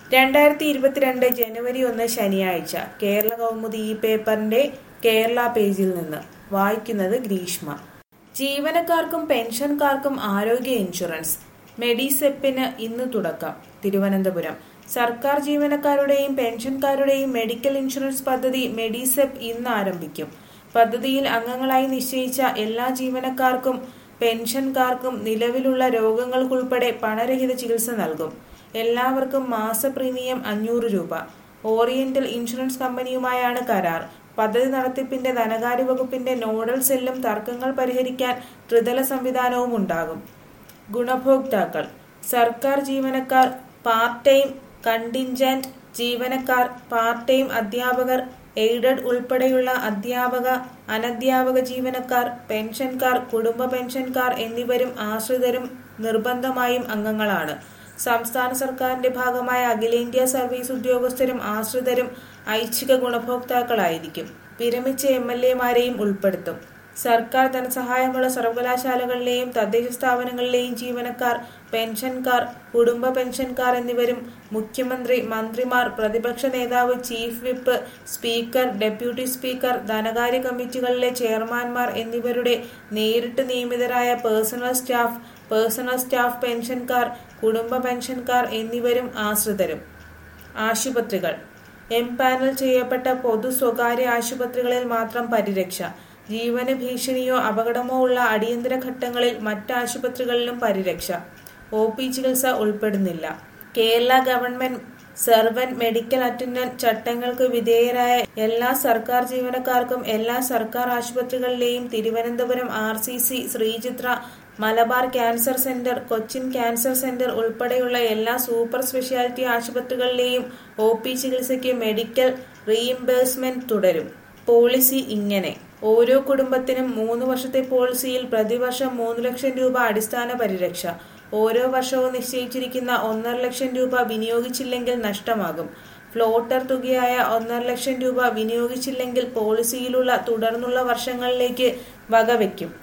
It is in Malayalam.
രണ്ടായിരത്തി ഇരുപത്തിരണ്ട് ജനുവരി ഒന്ന് ശനിയാഴ്ച കേരള കൗമുദി ഈ പേപ്പറിന്റെ കേരള പേജിൽ നിന്ന് വായിക്കുന്നത് ഗ്രീഷ്മ ജീവനക്കാർക്കും പെൻഷൻകാർക്കും ആരോഗ്യ ഇൻഷുറൻസ് മെഡിസെപ്പിന് ഇന്ന് തുടക്കം തിരുവനന്തപുരം സർക്കാർ ജീവനക്കാരുടെയും പെൻഷൻകാരുടെയും മെഡിക്കൽ ഇൻഷുറൻസ് പദ്ധതി മെഡിസെപ്പ് ഇന്ന് ആരംഭിക്കും പദ്ധതിയിൽ അംഗങ്ങളായി നിശ്ചയിച്ച എല്ലാ ജീവനക്കാർക്കും പെൻഷൻകാർക്കും നിലവിലുള്ള രോഗങ്ങൾക്കുൾപ്പെടെ പണരഹിത ചികിത്സ നൽകും എല്ലാവർക്കും മാസ പ്രീമിയം അഞ്ഞൂറ് രൂപ ഓറിയന്റൽ ഇൻഷുറൻസ് കമ്പനിയുമായാണ് കരാർ പദ്ധതി നടത്തിപ്പിന്റെ ധനകാര്യ വകുപ്പിന്റെ നോഡൽ സെല്ലും തർക്കങ്ങൾ പരിഹരിക്കാൻ ത്രിതല സംവിധാനവും ഉണ്ടാകും ഗുണഭോക്താക്കൾ സർക്കാർ ജീവനക്കാർ പാർട്ട് ടൈം കണ്ടിൻജന്റ് ജീവനക്കാർ പാർട്ട് ടൈം അധ്യാപകർ എയ്ഡഡ് ഉൾപ്പെടെയുള്ള അധ്യാപക അനധ്യാപക ജീവനക്കാർ പെൻഷൻകാർ കുടുംബ പെൻഷൻകാർ എന്നിവരും ആശ്രിതരും നിർബന്ധമായും അംഗങ്ങളാണ് സംസ്ഥാന സർക്കാരിന്റെ ഭാഗമായ അഖിലേന്ത്യാ സർവീസ് ഉദ്യോഗസ്ഥരും ആശ്രിതരും ഐച്ഛിക ഗുണഭോക്താക്കളായിരിക്കും വിരമിച്ച എം എൽ എമാരെയും ഉൾപ്പെടുത്തും സർക്കാർ ധനസഹായമുള്ള സർവകലാശാലകളിലെയും തദ്ദേശ സ്ഥാപനങ്ങളിലെയും ജീവനക്കാർ പെൻഷൻകാർ കുടുംബ പെൻഷൻകാർ എന്നിവരും മുഖ്യമന്ത്രി മന്ത്രിമാർ പ്രതിപക്ഷ നേതാവ് chief whip speaker deputy speaker ധനകാര്യ കമ്മിറ്റികളിലെ ചെയർമാൻമാർ എന്നിവരുടെ നേരിട്ട് നിയമിതരായ പേഴ്സണൽ സ്റ്റാഫ് പേഴ്സണൽ സ്റ്റാഫ് പെൻഷൻകാർ കുടുംബ പെൻഷൻകാർ എന്നിവരും ആശ്രിതരും ആശുപത്രികൾ എം പാനൽ ചെയ്യപ്പെട്ട പൊതു സ്വകാര്യ ആശുപത്രികളിൽ മാത്രം പരിരക്ഷ ജീവന ഭീഷണിയോ അപകടമോ ഉള്ള അടിയന്തര ഘട്ടങ്ങളിൽ മറ്റ് ആശുപത്രികളിലും പരിരക്ഷ ഒ പി ചികിത്സ ഉൾപ്പെടുന്നില്ല Kerala government servant medical attendant ചട്ടങ്ങൾക്ക് വിധേയരായ എല്ലാ സർക്കാർ ജീവനക്കാർക്കും എല്ലാ സർക്കാർ ആശുപത്രികളിലെയും Thiruvananthapuram R C C Sree Chitra Malabar cancer centre Cochin cancer centre ഉൾപ്പെടെയുള്ള എല്ലാ സൂപ്പർ സ്പെഷ്യാലിറ്റി ആശുപത്രികളിലെയും ഒ പി ചികിത്സയ്ക്ക് മെഡിക്കൽ റീഇംബേഴ്സ്മെന്റ് തുടരും പോളിസി ഇങ്ങനെ ഓരോ കുടുംബത്തിനും മൂന്ന് വർഷത്തെ പോളിസിയിൽ പ്രതിവർഷം മൂന്ന് ലക്ഷം രൂപ അടിസ്ഥാന പരിരക്ഷ ഓരോ വർഷവും നിശ്ചയിച്ചിരിക്കുന്ന ഒന്നര ലക്ഷം രൂപ വിനിയോഗിച്ചില്ലെങ്കിൽ നഷ്ടമാകും ഫ്ലോട്ടർ തുകയായ ഒന്നര ലക്ഷം രൂപ വിനിയോഗിച്ചില്ലെങ്കിൽ പോളിസിയിലുള്ള തുടർന്നുള്ള വർഷങ്ങളിലേക്ക് വകവെക്കും